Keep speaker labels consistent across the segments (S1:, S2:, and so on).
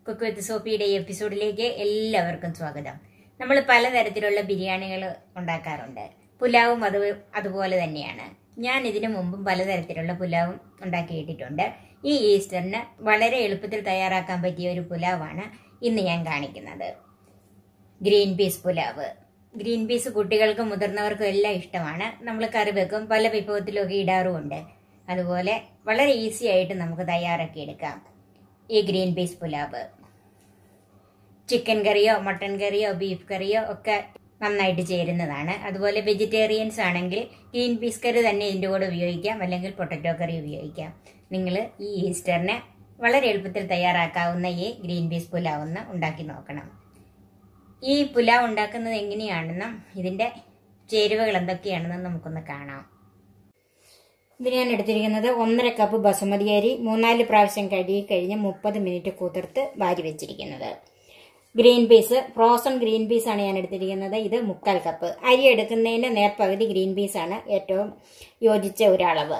S1: cook with സോപ്പിയുടെ ഈ എപ്പിസോഡിലേക്ക് എല്ലാവർക്കും സ്വാഗതം നമ്മൾ പലതരത്തിലുള്ള ബിരിയാണികൾ ഉണ്ടാക്കാറുണ്ട് പുലാവും അത് അതുപോലെ തന്നെയാണ് ഞാൻ ഇതിനു മുമ്പും പലതരത്തിലുള്ള പുലാവും ഉണ്ടാക്കിയിട്ടിട്ടുണ്ട് ഈ ഈസ്റ്ററിന് വളരെ എളുപ്പത്തിൽ തയ്യാറാക്കാൻ പറ്റിയ ഒരു പുലാവാണ് ഇന്ന് ഞാൻ കാണിക്കുന്നത് green peas pulao green peas കുട്ടികൾക്കും മുതിർന്നവർക്കും എല്ലാം ഇഷ്ടമാണ് നമ്മൾ കറി വെക്കും പല വിഭവത്തിലൊക്കെ ഇടാറുമുണ്ട് അതുപോലെ വളരെ ഈസി ആയിട്ട് നമുക്ക് തയ്യാറാക്കി എടുക്കാം ഈ ഗ്രീൻ പീസ് പുലാവ് ചിക്കൻ കറിയോ മട്ടൺ കറിയോ ബീഫ് കറിയോ ഒക്കെ നന്നായിട്ട് ചേരുന്നതാണ് അതുപോലെ വെജിറ്റേറിയൻസ് ആണെങ്കിൽ ഗ്രീൻ പീസ് കറി തന്നെ ഇതിൻ്റെ കൂടെ ഉപയോഗിക്കാം അല്ലെങ്കിൽ പൊട്ടറ്റോ കറി ഉപയോഗിക്കാം നിങ്ങൾ ഈ ഈസ്റ്ററിന് വളരെ എളുപ്പത്തിൽ തയ്യാറാക്കാവുന്ന ഈ ഗ്രീൻ പീസ് പുലാവ് ഒന്ന് ഉണ്ടാക്കി നോക്കണം ഈ പുലാവ് ഉണ്ടാക്കുന്നത് എങ്ങനെയാണെന്നും ഇതിൻ്റെ ചേരുവകൾ എന്തൊക്കെയാണെന്നും നമുക്കൊന്ന് കാണാം ഇതിന് ഞാൻ എടുത്തിരിക്കുന്നത് ഒന്നര കപ്പ് ബസുമതി അരി മൂന്നാല് പ്രാവശ്യം കഴുകി കഴിഞ്ഞ് മുപ്പത് മിനിറ്റ് കുതിർത്ത് വാരി വെച്ചിരിക്കുന്നത് green peas frozen green peas ആണ് ഞാൻ എടുത്തിരിക്കുന്നത് ഇത് മുക്കാൽ കപ്പ് അരി എടുക്കുന്നതിന്റെ നേർപകുതി ഗ്രീൻ പീസ് ആണ് ഏറ്റവും യോജിച്ച ഒരളവ്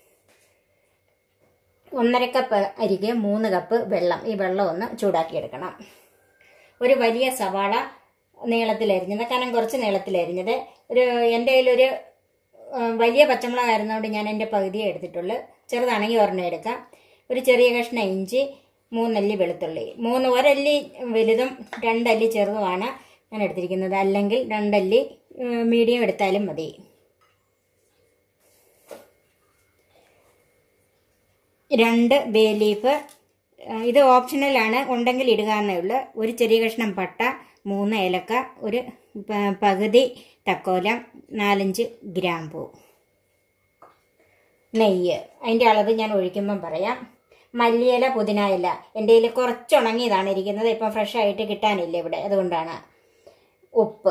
S1: ഒന്നര കപ്പ് അരിക്ക് മൂന്ന് കപ്പ് വെള്ളം ഈ വെള്ളം ഒന്ന് ചൂടാക്കിയെടുക്കണം ഒരു വലിയ സവാള നീളത്തിലരിഞ്ഞത് കനം കുറച്ച് നീളത്തിലരിഞ്ഞത് ഒരു എൻ്റെ കയ്യിലൊരു വലിയ പച്ചമുളക് ആയിരുന്നതുകൊണ്ട് ഞാൻ എൻ്റെ പകുതിയെ എടുത്തിട്ടുള്ളൂ ചെറുതാണെങ്കിൽ ഒരെണ്ണം എടുക്കാം ഒരു ചെറിയ കഷ്ണം ഇഞ്ചി മൂന്നല്ലി വെളുത്തുള്ളി മൂന്ന് ഒരല്ലി വലുതും രണ്ടല്ലി ചെറുതുമാണ് ഞാൻ എടുത്തിരിക്കുന്നത് അല്ലെങ്കിൽ രണ്ടല്ലി മീഡിയം എടുത്താലും മതി രണ്ട് ബേ ലീഫ് ഇത് ഓപ്ഷണലാണ് ഉണ്ടെങ്കിൽ ഇടുക എന്നേ ഉള്ളൂ ഒരു ചെറിയ കഷ്ണം പട്ട മൂന്ന് ഏലക്ക ഒരു പകുതി തക്കോലം നാലഞ്ച് ഗ്രാമ്പൂ നെയ്യ് അതിൻ്റെ അളവ് ഞാൻ ഒഴിക്കുമ്പം പറയാം മല്ലിയില പുതിന ഇല എൻ്റെ കയ്യിൽ കുറച്ച് ഉണങ്ങിയതാണ് ഇരിക്കുന്നത് ഇപ്പം ഫ്രഷ് ആയിട്ട് കിട്ടാനില്ല ഇവിടെ അതുകൊണ്ടാണ് ഉപ്പ്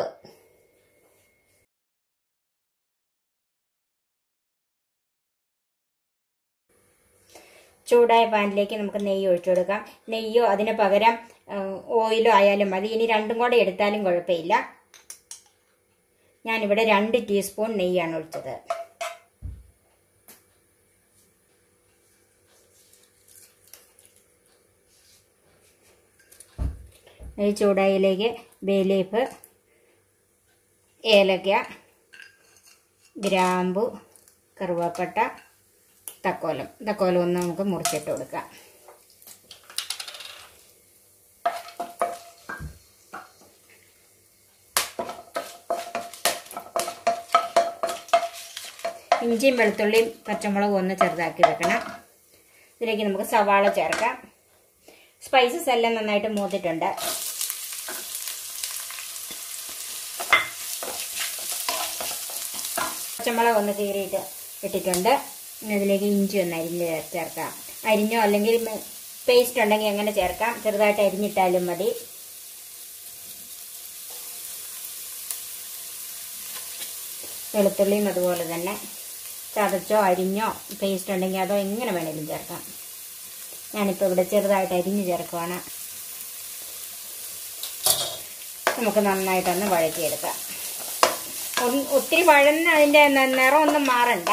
S1: ചൂടായ പാനിലേക്ക് നമുക്ക് നെയ്യ് ഒഴിച്ചു കൊടുക്കാം നെയ്യോ അതിന് പകരം ഓയിലോ ആയാലും മതി ഇനി രണ്ടും കൂടെ എടുത്താലും കുഴപ്പമില്ല ഞാനിവിടെ രണ്ട് ടീസ്പൂൺ നെയ്യാണ് ഒഴിച്ചത് നെയ്യ് ചൂടായിലേക്ക് ബേലീഫ് ഏലക്ക ഗ്രാമ്പു കറുവാപ്പട്ട തക്കോലം തക്കോലം ഒന്ന് നമുക്ക് മുറിച്ചിട്ട് കൊടുക്കാം ഇഞ്ചിയും വെളുത്തുള്ളിയും പച്ചമുളകും ഒന്ന് ചെറുതാക്കി വെക്കണം ഇതിലേക്ക് നമുക്ക് സവാള ചേർക്കാം സ്പൈസസ് എല്ലാം നന്നായിട്ട് മൂത്തിട്ടുണ്ട് പച്ചമുളക് ഒന്ന് കീറിയിട്ട് ഇട്ടിട്ടുണ്ട് ഇതിലേക്ക് ഇഞ്ചി ഒന്ന് അരിഞ്ഞ് ചേർക്കാം അരിഞ്ഞോ അല്ലെങ്കിൽ പേസ്റ്റ് ഉണ്ടെങ്കിൽ അങ്ങനെ ചേർക്കാം ചെറുതായിട്ട് അരിഞ്ഞിട്ടാലും മതി വെളുത്തുള്ളിയും അതുപോലെ തന്നെ ചതച്ചോ അരിഞ്ഞോ പേസ്റ്റ് ഉണ്ടെങ്കിൽ അതോ എങ്ങനെ വേണേലും ചേർക്കാം ഞാനിപ്പോൾ ഇവിടെ ചെറുതായിട്ട് അരിഞ്ഞ് ചേർക്കുവാണ് നമുക്ക് നന്നായിട്ടൊന്ന് വഴറ്റിയെടുക്കാം ഒത്തിരി വഴന്ന് അതിൻ്റെ നിറമൊന്നും മാറണ്ട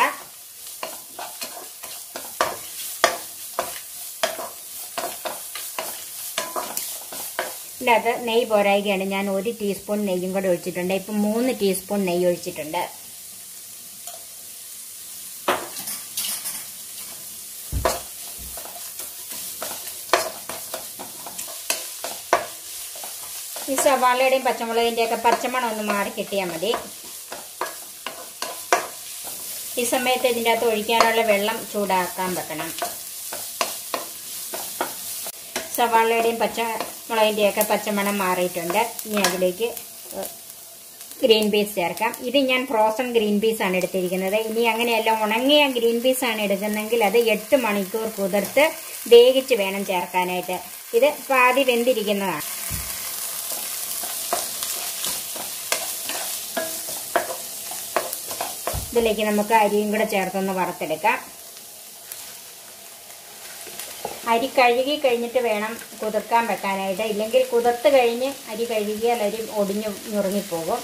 S1: ഇതിനകത്ത് നെയ്യ് പോരായികയാണ് ഞാൻ ഒരു ടീസ്പൂൺ നെയ്യും കൂടെ ഒഴിച്ചിട്ടുണ്ട് ഇപ്പം മൂന്ന് ടീസ്പൂൺ നെയ്യ് ഒഴിച്ചിട്ടുണ്ട് ഈ സവാളയുടെയും പച്ചമുളകിൻ്റെ ഒക്കെ പച്ചമണം ഒന്ന് മാറി കിട്ടിയാൽ മതി ഈ സമയത്ത് ഇതിൻ്റെ അകത്ത് ഒഴിക്കാനുള്ള വെള്ളം ചൂടാക്കാൻ വെക്കണം സവാളയുടെയും പച്ചമുളകിൻ്റെ ഒക്കെ പച്ചമണം മാറിയിട്ടുണ്ട് ഇനി അതിലേക്ക് ഗ്രീൻ പീസ് ചേർക്കാം ഇത് ഞാൻ ഫ്രോസൺ ഗ്രീൻ പീസ് ആണ് എടുത്തിരിക്കുന്നത് ഇനി അങ്ങനെയല്ല ഉണങ്ങിയ ഗ്രീൻ പീസ് ആണ് എടുക്കുന്നെങ്കിൽ അത് എട്ട് മണിക്കൂർ കുതിർത്ത് വേവിച്ച് വേണം ചേർക്കാനായിട്ട് ഇത് പാതി വെന്തിരിക്കുന്നതാണ് ഇതിലേക്ക് നമുക്ക് അരിയും കൂടെ ചേർത്തൊന്ന് വറുത്തെടുക്കാം അരി കഴുകി കഴിഞ്ഞിട്ട് വേണം കുതിർക്കാൻ വെക്കാനായിട്ട് ഇല്ലെങ്കിൽ കുതിർത്ത് കഴിഞ്ഞ് അരി കഴുകിയാൽ അരി ഒടിഞ്ഞു ഞുറുങ്ങിപ്പോകും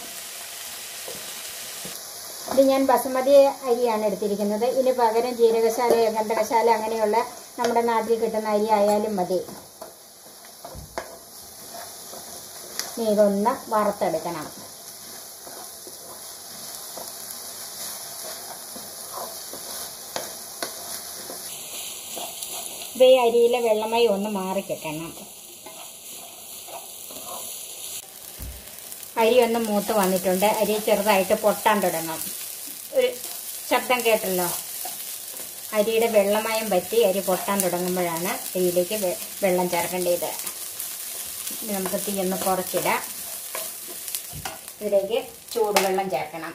S1: ഇത് ഞാൻ ബസുമതി അരിയാണ് എടുത്തിരിക്കുന്നത് ഇതിന് പകരം ജീരകശാല ഗന്ധകശാല അങ്ങനെയുള്ള നമ്മുടെ നാട്ടിൽ കിട്ടുന്ന അരി ആയാലും മതി ഇനി ഇതൊന്ന് വറുത്തെടുക്കണം ഇത് ഈ അരിയിലെ വെള്ളമൈ ഒന്ന് മാറിക്കിട്ടണം അരി ഒന്ന് മൂത്ത് വന്നിട്ടുണ്ട് അരി ചെറുതായിട്ട് പൊട്ടാൻ തുടങ്ങും ഒരു ശബ്ദം കേട്ടല്ലോ അരിയുടെ വെള്ളമയം പറ്റി അരി പൊട്ടാൻ തുടങ്ങുമ്പോഴാണ് അരിയിലേക്ക് വെ- വെള്ളം ചേർക്കേണ്ടത് ഇനി നമുക്ക് തീ ഒന്ന് കുറച്ചിടാം ഇതിലേക്ക് ചൂടുവെള്ളം ചേർക്കണം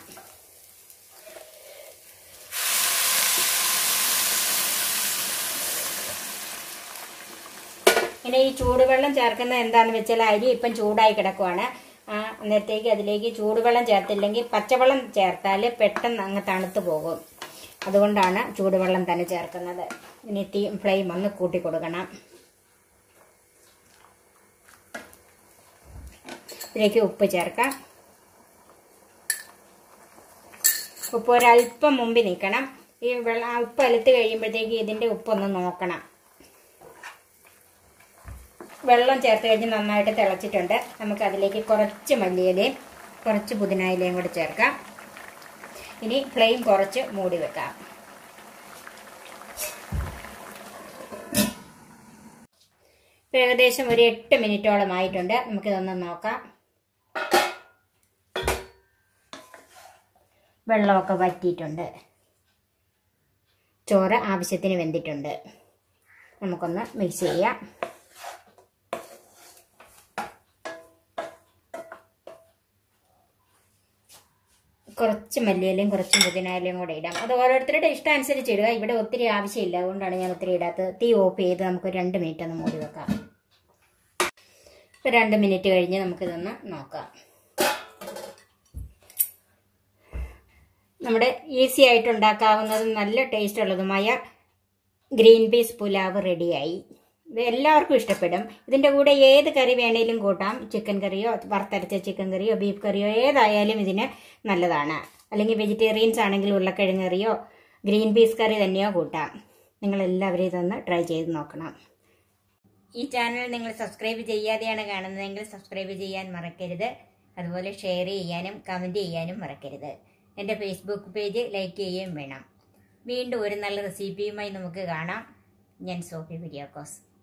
S1: ഇനി ഈ ചൂടുവെള്ളം ചേർക്കുന്നത് എന്താണെന്ന് വെച്ചാൽ അരി ഇപ്പം ചൂടായി കിടക്കുവാണ് ആ അന്നേരത്തേക്ക് അതിലേക്ക് ചൂടുവെള്ളം ചേർത്തില്ലെങ്കിൽ പച്ചവെള്ളം ചേർത്താൽ പെട്ടെന്ന് അങ്ങ് തണുത്ത് പോകും അതുകൊണ്ടാണ് ചൂടുവെള്ളം തന്നെ ചേർക്കുന്നത് ഇനി തീ ഫ്ലെയിം ഒന്ന് കൂട്ടി കൊടുക്കണം ഇതിലേക്ക് ഉപ്പ് ചേർക്കാം ഉപ്പ് ഒരല്പം മുമ്പിൽ നിൽക്കണം ഈ വെള്ളം ആ ഉപ്പ് അലുത്ത് കഴിയുമ്പോഴത്തേക്ക് ഇതിൻ്റെ ഉപ്പൊന്ന് നോക്കണം വെള്ളം ചേർത്ത് കഴിഞ്ഞ് നന്നായിട്ട് തിളച്ചിട്ടുണ്ട് നമുക്ക് അതിലേക്ക് കുറച്ച് മല്ലിയിലയും കുറച്ച് പുതിനായിലയും കൂടി ചേർക്കാം ഇനി ഫ്ലെയിം കുറച്ച് മൂടി വെക്കാം ഇപ്പൊ ഏകദേശം ഒരു എട്ട് മിനിറ്റോളം ആയിട്ടുണ്ട് നമുക്കിതൊന്ന് നോക്കാം വെള്ളമൊക്കെ വറ്റിയിട്ടുണ്ട് ചോറ് ആവശ്യത്തിന് വെന്തിട്ടുണ്ട് നമുക്കൊന്ന് മിക്സ് ചെയ്യാം കുറച്ച് മല്ലിയിലയും കുറച്ച് പുതിനായിലയും കൂടെ ഇടാം അത് ഓരോരുത്തരുടെ ഇഷ്ടം അനുസരിച്ച് ഇടുക ഇവിടെ ഒത്തിരി ആവശ്യമില്ല അതുകൊണ്ടാണ് ഞാൻ ഒത്തിരി ഇടാത്തത് തീ ഓഫ് ചെയ്ത് നമുക്ക് രണ്ട് മിനിറ്റ് ഒന്ന് മൂടി വെക്കാം ഇപ്പൊ രണ്ട് മിനിറ്റ് കഴിഞ്ഞ് നമുക്കിതൊന്ന് നോക്കാം നമ്മുടെ ഈസി ആയിട്ട് ഉണ്ടാക്കാവുന്നതും നല്ല ടേസ്റ്റ് ഉള്ളതുമായ ഗ്രീൻ പീസ് പുലാവ് റെഡിയായി ഇത് എല്ലാവർക്കും ഇഷ്ടപ്പെടും ഇതിൻ്റെ കൂടെ ഏത് കറി വേണേലും കൂട്ടാം ചിക്കൻ കറിയോ വറുത്തരച്ച ചിക്കൻ കറിയോ ബീഫ് കറിയോ ഏതായാലും ഇതിന് നല്ലതാണ് അല്ലെങ്കിൽ വെജിറ്റേറിയൻസ് ആണെങ്കിൽ ഉരുളക്കിഴങ്ങ് കറിയോ ഗ്രീൻ പീസ് കറി തന്നെയോ കൂട്ടാം നിങ്ങളെല്ലാവരും ഇതൊന്ന് ട്രൈ ചെയ്ത് നോക്കണം ഈ ചാനൽ നിങ്ങൾ സബ്സ്ക്രൈബ് ചെയ്യാതെയാണ് കാണുന്നതെങ്കിൽ സബ്സ്ക്രൈബ് ചെയ്യാൻ മറക്കരുത് അതുപോലെ ഷെയർ ചെയ്യാനും കമൻറ്റ് ചെയ്യാനും മറക്കരുത് എൻ്റെ ഫേസ്ബുക്ക് പേജ് ലൈക്ക് ചെയ്യുകയും വേണം വീണ്ടും ഒരു നല്ല റെസിപ്പിയുമായി നമുക്ക് കാണാം ഞാൻ സോഫി കുര്യാക്കോസ്